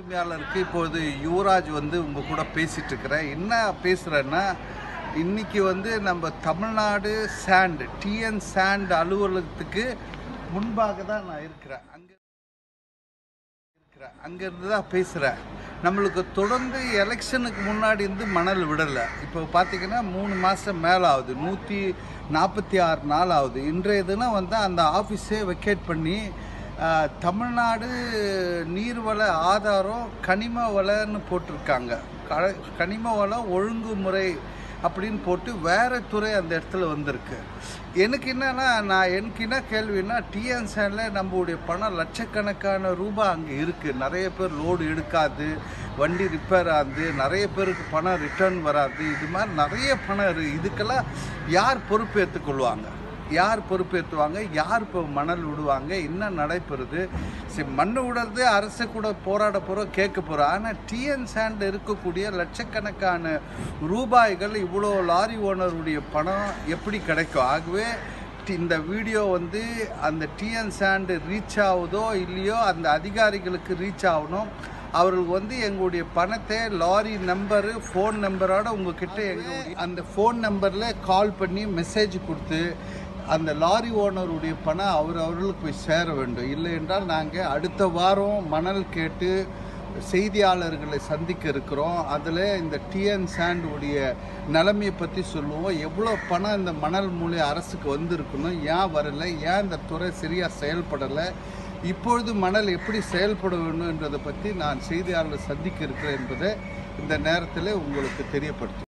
உரிமையாளருக்கு இப்போது யுவராஜ் வந்து உங்க கூட பேசிட்டு இருக்கிறேன் என்ன பேசுறேன்னா இன்னைக்கு வந்து நம்ம தமிழ்நாடு சாண்ட் டிஎன் சாண்ட் அலுவலகத்துக்கு முன்பாக தான் நான் இருக்கிறேன் அங்க இருக்கிறேன் அங்கேருந்து தான் பேசுகிறேன் நம்மளுக்கு தொடர்ந்து எலெக்ஷனுக்கு முன்னாடி இருந்து மணல் விடலை இப்போ பார்த்தீங்கன்னா மூணு மாதம் மேலே ஆகுது நூற்றி நாற்பத்தி ஆறு நாள் ஆகுது இன்றைய தினம் வந்து அந்த ஆஃபீஸே வெக்கேட் பண்ணி ஆஹ், தமிழ்நாடு நீர்வள ஆதாரம் கனிம வளன்னு போட்டிருக்காங்க க கனிம வளம் ஒழுங்குமுறை அப்படின்னு போட்டு வேற துறை அந்த இடத்துல வந்திருக்கு எனக்கு என்னன்னா நான் எனக்கு என்ன கேள்வின்னா டிஎன்சனில் நம்மளுடைய பணம் லட்சக்கணக்கான ரூபாய் அங்கே இருக்குது நிறைய பேர் லோடு எடுக்காது வண்டி ரிப்பேர் ஆகுது நிறைய பேருக்கு பணம் ரிட்டர்ன் வராது இது மாதிரி நிறைய பணம் இருக்குது இதுக்கெல்லாம் யார் பொறுப்பேற்றுக்கொள்வாங்க யார் பொறுப்பேற்றுவாங்க யார் இப்போ மணல் விடுவாங்க என்ன நடைபெறுது சரி மண்ணு விடுறது அரசு கூட போராட போகிறோம் கேட்க போகிறோம் ஆனால் டிஎன் சாண்ட் இருக்கக்கூடிய லட்சக்கணக்கான ரூபாய்கள் இவ்வளோ லாரி ஓனருடைய பணம் எப்படி கிடைக்கும் ஆகவே டி- இந்த வீடியோ வந்து அந்த டிஎன் சாண்டு ரீச் ஆகுதோ இல்லையோ அந்த அதிகாரிகளுக்கு ரீச் ஆகணும் அவர்களுக்கு வந்து எங்களுடைய பணத்தை லாரி நம்பரு ஃபோன் நம்பரோட உங்ககிட்ட எங்களுடைய அந்த ஃபோன் நம்பரில் கால் பண்ணி மெசேஜ் கொடுத்து அந்த லாரி ஓனருடைய பணம் அவர் அவர்களுக்கு போய் சேர வேண்டும் இல்லை என்றால் நாங்கள் அடுத்த வாரம் மணல் கேட்டு செய்தியாளர்களை சந்திக்க இருக்கிறோம் அதில் இந்த டிஎன் சாண்டுடைய நிலைமையை பற்றி சொல்லுவோம் எவ்வளோ பணம் இந்த மணல் மூலை அரசுக்கு வந்திருக்கணும் ஏன் வரலை ஏன் இந்த துறை சரியாக செயல்படலை இப்பொழுது மணல் எப்படி செயல்பட வேண்டும் என்றதை பற்றி நான் செய்தியாளர் சந்திக்க இருக்கிறேன் என்பதை இந்த நேரத்தில் உங்களுக்கு தெரியப்படுத்தும்